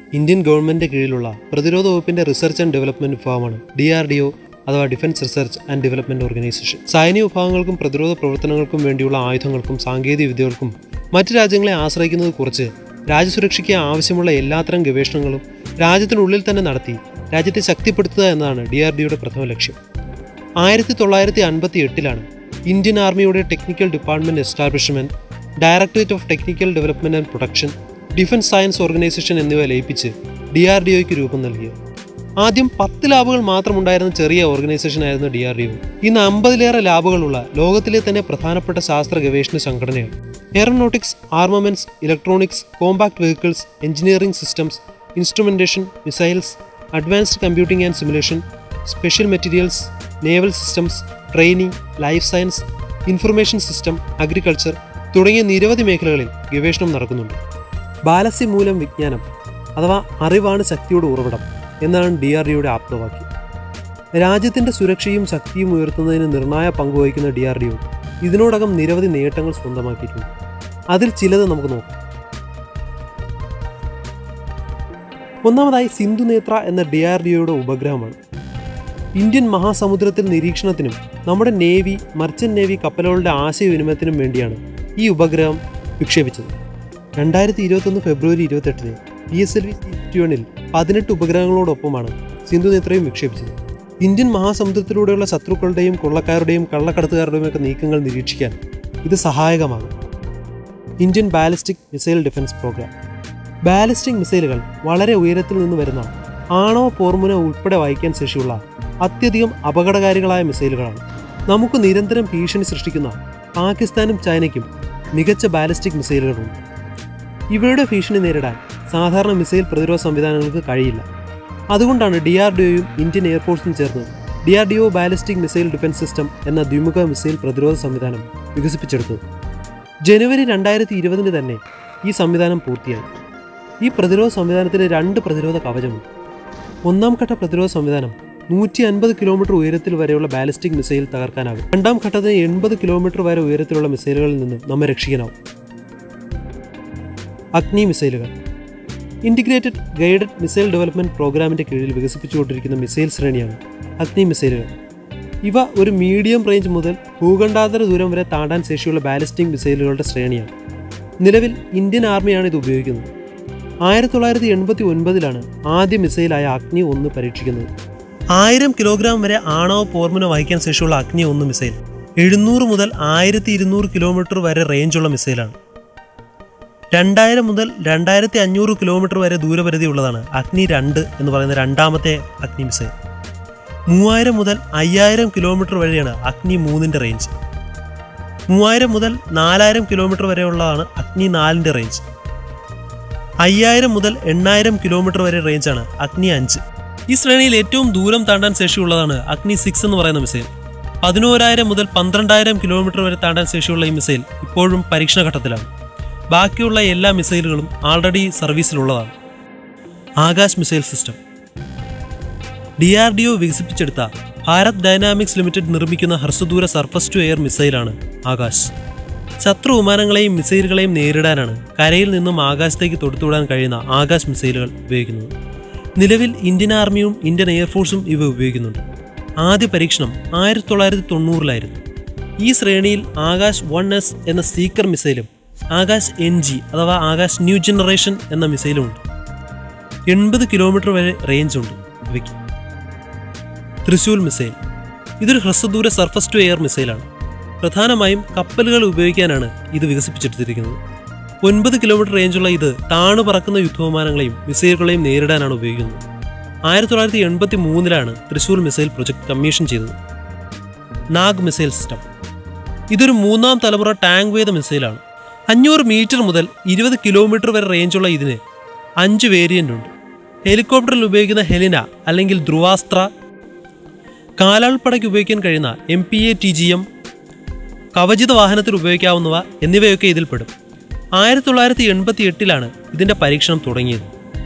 Indian ഗവൺമെന്റിന്റെ കീഴിലുള്ള പ്രതിരോധ വകുപ്പിന്റെ റിസർച്ച് ആൻഡ് ഡെവലപ്മെന്റ് വിഭാഗമാണ് ഡി ആർ ഡി ഒ അഥവാ defence research and development organisation സൈനിക വിഭാഗങ്ങൾക്കും പ്രതിരോധ പ്രവർത്തനങ്ങൾക്കും വേണ്ടിയുള്ള ആയുധങ്ങൾക്കും സാങ്കേതിക വിദ്യകൾക്കും മറ്റ് രാജ്യങ്ങളെ ആശ്രയിക്കുന്നത് കുറച്ച് രാജ്യസുരക്ഷയ്ക്ക് ആവശ്യമുള്ള എല്ലാത്തരം ഗവേഷണങ്ങളും രാജ്യത്തിനുള്ളിൽ തന്നെ നടത്തി രാജ്യത്തെ ശക്തിപ്പെടുത്തുക എന്നതാണ് ഡി ആർ ഡിയുടെ പ്രഥമ ലക്ഷ്യം ആയിരത്തി തൊള്ളായിരത്തി അൻപത്തി എട്ടിലാണ് ഇന്ത്യൻ ആർമിയുടെ technical department establishment directorate of technical development and production defence science organisation എന്നിവ ലയിപ്പിച്ച് ഡി ആർ ഡി ഒയ്ക്ക് രൂപം നൽകിയത് ആദ്യം പത്ത് ലാബുകൾ മാത്രമുണ്ടായിരുന്ന ചെറിയ ഓർഗനൈസേഷൻ ആയിരുന്നു ഡി ആർ ഡി ഒ ഇന്ന് അമ്പതിലേറെ ലാബുകളുള്ള ലോകത്തിലെ തന്നെ പ്രധാനപ്പെട്ട ശാസ്ത്ര ഗവേഷണ സംഘടനയാണ് aeronautics armaments electronics compact vehicles engineering systems instrumentation missiles advanced computing and simulation special materials naval systems training life science information system agriculture തുടങ്ങിയ നിരവധി മേഖലകളിൽ ഗവേഷണം നടക്കുന്നുണ്ട് ബാലസി മൂലം വിജ്ഞാനം അഥവാ അറിവാണ് ശക്തിയുടെ ഉറവിടം എന്നാണ് ഡി ആർ ഡിയുടെ ആപ്തവാക്യം രാജ്യത്തിന്റെ സുരക്ഷയും ശക്തിയും ഉയർത്തുന്നതിന് നിർണായ പങ്കുവഹിക്കുന്ന ഡി ആർ ഡി ഒ ഇതിനോടകം നിരവധി നേട്ടങ്ങൾ സ്വന്തമാക്കിയിട്ടുണ്ട് അതിൽ ചിലത് നമുക്ക് നോക്കാം ഒന്നാമതായി സിന്ധു നേത്ര എന്ന ഡി ആർ ഡി ഒയുടെ ഉപഗ്രഹമാണ് ഇന്ത്യൻ മഹാസമുദ്രത്തിൽ നിരീക്ഷണത്തിനും നമ്മുടെ നേവി മർച്ചന്റ് നേവി കപ്പലുകളുടെ ആശയവിനിമയത്തിനും വേണ്ടിയാണ് ഈ ഉപഗ്രഹം വിക്ഷേപിച്ചത് രണ്ടായിരത്തി ഇരുപത്തൊന്ന് ഫെബ്രുവരി ഇരുപത്തെട്ടിന് പി എസ് എൽ വി സിറ്റുവണിൽ പതിനെട്ട് ഉപഗ്രഹങ്ങളോടൊപ്പമാണ് സിന്ധു നേത്രയും വിക്ഷേപിച്ചത് ഇന്ത്യൻ മഹാസമുദ്രത്തിലൂടെയുള്ള ശത്രുക്കളുടെയും കൊള്ളക്കാരുടെയും കള്ളക്കടത്തുകാരുടെയും ഒക്കെ നീക്കങ്ങൾ നിരീക്ഷിക്കാൻ ഇത് സഹായകമാകും Indian ballistic missile defence programme ballistic മിസൈലുകൾ വളരെ ഉയരത്തിൽ നിന്ന് വരുന്ന ആണവ പോർമുന ഉൾപ്പെടെ വഹിക്കാൻ ശേഷിയുള്ള അത്യധികം അപകടകാരികളായ മിസൈലുകളാണ് നമുക്ക് നിരന്തരം ഭീഷണി സൃഷ്ടിക്കുന്ന പാകിസ്ഥാനും ചൈനയ്ക്കും മികച്ച ബാലിസ്റ്റിക് മിസൈലുകളുണ്ട് ഇവയുടെ ഭീഷണി നേരിടാൻ സാധാരണ മിസൈൽ പ്രതിരോധ സംവിധാനങ്ങൾക്ക് കഴിയില്ല അതുകൊണ്ടാണ് ഡി ആർ ഡി ഒയും ഇന്ത്യൻ എയർഫോഴ്സും ചേർന്ന് D R D O ballistic missile defence system എന്ന ദ്വിമുഖ മിസൈൽ പ്രതിരോധ സംവിധാനം വികസിപ്പിച്ചെടുത്തത് ജനുവരി രണ്ടായിരത്തി ഇരുപതിന് തന്നെ ഈ സംവിധാനം പൂർത്തിയായി ഈ പ്രതിരോധ സംവിധാനത്തിന് രണ്ട് പ്രതിരോധ കവചമുണ്ട് ഒന്നാം ഘട്ട പ്രതിരോധ സംവിധാനം നൂറ്റി അൻപത് കിലോമീറ്റർ ഉയരത്തിൽ വരെയുള്ള ബാലിസ്റ്റിക് മിസൈൽ തകർക്കാനാകും രണ്ടാം ഘട്ടത്തിന് എൺപത് കിലോമീറ്റർ വരെ ഉയരത്തിലുള്ള മിസൈലുകളിൽ നിന്ന് നമ്മെ രക്ഷിക്കാനാവും അഗ്നി മിസൈലുകൾ ഇൻറ്റിഗ്രേറ്റഡ് ഗൈഡഡ് മിസൈൽ ഡെവലപ്മെന്റ് പ്രോഗ്രാമിന്റെ കീഴിൽ വികസിപ്പിച്ചുകൊണ്ടിരിക്കുന്ന മിസൈൽ ശ്രേണിയാണ് അഗ്നി മിസൈലുകൾ ഇവ ഒരു മീഡിയം റേഞ്ച് മുതൽ ഭൂഖണ്ഡാന്തര ദൂരം വരെ താണ്ടാൻ ശേഷിയുള്ള ബാലിസ്റ്റിക് മിസൈലുകളുടെ ശ്രേണിയാണ് നിലവിൽ ഇന്ത്യൻ ആർമിയാണ് ഇത് ഉപയോഗിക്കുന്നത് ആയിരത്തി തൊള്ളായിരത്തി എൺപത്തി ഒൻപതിലാണ് ആദ്യ മിസൈലായ അഗ്നി ഒന്ന് പരീക്ഷിക്കുന്നത് ആയിരം കിലോഗ്രാം വരെ ആണവ പോർമുന വഹിക്കാൻ ശേഷിയുള്ള അഗ്നി ഒന്ന് മിസൈൽ എഴുന്നൂറ് മുതൽ ആയിരത്തി ഇരുന്നൂറ് കിലോമീറ്റർ വരെ റേഞ്ചുള്ള മിസൈലാണ് രണ്ടായിരം മുതൽ രണ്ടായിരത്തി അഞ്ഞൂറ് കിലോമീറ്റർ വരെ ദൂരപരിധി ഉള്ളതാണ് അഗ്നി രണ്ട് എന്ന് പറയുന്ന രണ്ടാമത്തെ അഗ്നി മിസൈൽ മൂവായിരം മുതൽ അയ്യായിരം കിലോമീറ്റർ വരെയാണ് അഗ്നി മൂന്നിൻ്റെ റേഞ്ച് മൂവായിരം മുതൽ നാലായിരം കിലോമീറ്റർ വരെയുള്ളതാണ് അഗ്നി നാലിൻ്റെ റേഞ്ച് അയ്യായിരം മുതൽ എണ്ണായിരം കിലോമീറ്റർ വരെ റേഞ്ചാണ് അഗ്നി അഞ്ച് ഈ ശ്രേണിയിൽ ഏറ്റവും ദൂരം താണ്ടാൻ ശേഷിയുള്ളതാണ് അഗ്നി സിക്സ് എന്ന് പറയുന്ന മിസൈൽ പതിനോരായിരം മുതൽ പന്ത്രണ്ടായിരം കിലോമീറ്റർ വരെ താണ്ടാൻ ശേഷിയുള്ള ഈ മിസൈൽ ഇപ്പോഴും പരീക്ഷണ ഘട്ടത്തിലാണ് ബാക്കിയുള്ള എല്ലാ മിസൈലുകളും ആൾറെഡി സർവീസിലുള്ളതാണ് Akash missile system D R D O വികസിപ്പിച്ചെടുത്ത ഭാരത് ഡൈനാമിക്സ് ലിമിറ്റഡ് നിർമ്മിക്കുന്ന ഹ്രസ്വദൂര സർഫസ് ടു എയർ മിസൈലാണ് ആകാശ് ശത്രു വിമാനങ്ങളെയും മിസൈലുകളെയും നേരിടാനാണ് കരയിൽ നിന്നും ആകാശത്തേക്ക് തൊടുത്തുവിടാൻ കഴിയുന്ന ആകാശ് മിസൈലുകൾ ഉപയോഗിക്കുന്നത് നിലവിൽ ഇന്ത്യൻ ആർമിയും ഇന്ത്യൻ എയർഫോഴ്സും ഇവ ഉപയോഗിക്കുന്നുണ്ട് ആദ്യ പരീക്ഷണം ആയിരത്തി തൊള്ളായിരത്തി തൊണ്ണൂറിലായിരുന്നു ഈ ശ്രേണിയിൽ ആകാശ് വൺ എസ് എന്ന സീക്കർ മിസൈലും ആകാശ് എൻ ജി അഥവാ ആകാശ് ന്യൂ ജനറേഷൻ എന്ന മിസൈലും ഉണ്ട് എൺപത് കിലോമീറ്റർ വരെ റേഞ്ച് ഉണ്ട് ഇവയ്ക്ക് തൃശൂൽ മിസൈൽ ഇതൊരു ഹ്രസ്വദൂര സർഫസ് ടു എയർ മിസൈലാണ് പ്രധാനമായും കപ്പലുകൾ ഉപയോഗിക്കാനാണ് ഇത് വികസിപ്പിച്ചെടുത്തിരിക്കുന്നത് ഒൻപത് കിലോമീറ്റർ റേഞ്ചുള്ള ഇത് താണു പറക്കുന്ന യുദ്ധവിമാനങ്ങളെയും മിസൈലുകളെയും നേരിടാനാണ് ഉപയോഗിക്കുന്നത് ആയിരത്തി തൊള്ളായിരത്തി എൺപത്തി മൂന്നിലാണ് തൃശൂർ മിസൈൽ പ്രൊജക്ട് കമ്മീഷൻ ചെയ്തത് നാഗ് മിസൈൽ സിസ്റ്റം ഇതൊരു മൂന്നാം തലമുറ ടാങ്ക് വേദ മിസൈലാണ് അഞ്ഞൂറ് മീറ്റർ മുതൽ ഇരുപത് കിലോമീറ്റർ വരെ റേഞ്ചുള്ള ഇതിന് അഞ്ച് വേരിയൻ്റ് ഉണ്ട് ഹെലികോപ്റ്ററിൽ ഉപയോഗിക്കുന്ന ഹെലിന അല്ലെങ്കിൽ ധ്രുവാസ്ത്ര കാലാൾപ്പടയ്ക്ക് ഉപയോഗിക്കാൻ കഴിയുന്ന M P A T G M കവചിത വാഹനത്തിൽ ഉപയോഗിക്കാവുന്നവ എന്നിവയൊക്കെ ഇതിൽപ്പെടും ആയിരത്തി തൊള്ളായിരത്തി എൺപത്തി എട്ടിലാണ് ഇതിന്റെ പരീക്ഷണം തുടങ്ങിയത്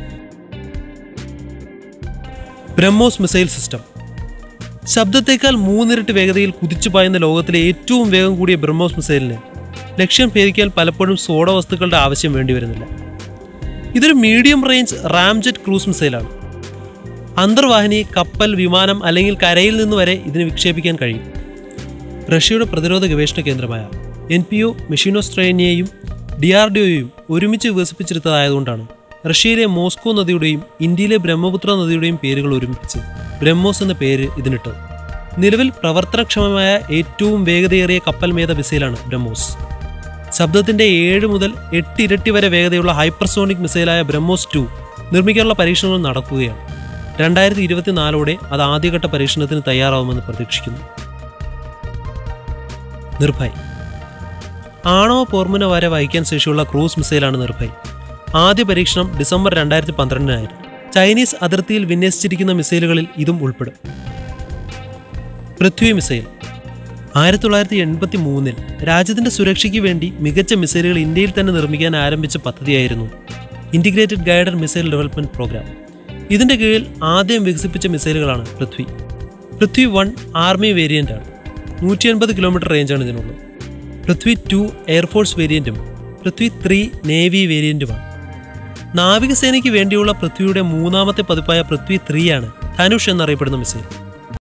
ബ്രഹ്മോസ് മിസൈൽ സിസ്റ്റം ശബ്ദത്തേക്കാൾ മൂന്നിരട്ടി വേഗതയിൽ കുതിച്ചു പായുന്ന ലോകത്തിലെ ഏറ്റവും വേഗം കൂടിയ ബ്രഹ്മോസ് മിസൈലിന് ലക്ഷ്യം ഭേദിക്കാൻ പലപ്പോഴും സോഡ വസ്തുക്കളുടെ ആവശ്യം വേണ്ടി വരുന്നില്ല ഇതൊരു മീഡിയം റേഞ്ച് റാംജെറ്റ് ക്രൂസ് മിസൈലാണ് അന്തർവാഹിനി കപ്പൽ വിമാനം അല്ലെങ്കിൽ കരയിൽ നിന്ന് വരെ ഇതിന് വിക്ഷേപിക്കാൻ കഴിയും റഷ്യയുടെ പ്രതിരോധ ഗവേഷണ കേന്ദ്രമായ എൻ പി ഒ മെഷീനോസ്ട്രേനിയയും ഡി ആർ ഡി ഒയും ഒരുമിച്ച് വികസിപ്പിച്ചെടുത്തതായതുകൊണ്ടാണ് റഷ്യയിലെ മോസ്കോ നദിയുടെയും ഇന്ത്യയിലെ ബ്രഹ്മപുത്ര നദിയുടെയും പേരുകൾ ഒരുമിപ്പിച്ച് ബ്രഹ്മോസ് എന്ന പേര് ഇതിനിട്ടത് നിലവിൽ പ്രവർത്തനക്ഷമമായ ഏറ്റവും വേഗതയേറിയ കപ്പൽ മേധ മിസൈലാണ് ബ്രഹ്മോസ് ശബ്ദത്തിന്റെ ഏഴ് മുതൽ എട്ട് ഇരട്ടി വരെ വേഗതയുള്ള ഹൈപ്പർസോണിക് മിസൈലായ ബ്രഹ്മോസ് ടു നിർമ്മിക്കാനുള്ള പരീക്ഷണങ്ങൾ നടക്കുകയാണ് രണ്ടായിരത്തി ഇരുപത്തിനാലോടെ അത് ആദ്യഘട്ട പരീക്ഷണത്തിന് തയ്യാറാവുമെന്ന് പ്രതീക്ഷിക്കുന്നു നിർഭയ് ആണവ പോർമുന വരെ വഹിക്കാൻ ശേഷിയുള്ള ക്രൂസ് മിസൈലാണ് നിർഭയ് ആദ്യ പരീക്ഷണം ഡിസംബർ രണ്ടായിരത്തി പന്ത്രണ്ടിനായിരുന്നു ചൈനീസ് അതിർത്തിയിൽ വിന്യസിച്ചിരിക്കുന്ന മിസൈലുകളിൽ ഇതും ഉൾപ്പെടും പൃഥ്വി മിസൈൽ ആയിരത്തി തൊള്ളായിരത്തി എൺപത്തി മൂന്നിൽ രാജ്യത്തിന്റെ സുരക്ഷയ്ക്ക് വേണ്ടി മികച്ച മിസൈലുകൾ ഇന്ത്യയിൽ തന്നെ നിർമ്മിക്കാൻ ആരംഭിച്ച പദ്ധതിയായിരുന്നു integrated guided missile development programme ഇതിന്റെ കീഴിൽ ആദ്യം വികസിപ്പിച്ച മിസൈലുകളാണ് Prithvi Prithvi one army variant ആണ് നൂറ്റി അൻപത് കിലോമീറ്റർ റേഞ്ചാണ് ഇതിനുള്ളത് പൃഥ്വി ടു എയർഫോഴ്സ് വേരിയന്റും പൃഥ്വി ത്രീ നേവി വേരിയന്റുമാണ് നാവികസേനയ്ക്ക് വേണ്ടിയുള്ള പൃഥ്വിയുടെ മൂന്നാമത്തെ പതിപ്പായ പൃഥ്വി ത്രീ ആണ് ധനുഷ് എന്നറിയപ്പെടുന്ന മിസൈൽ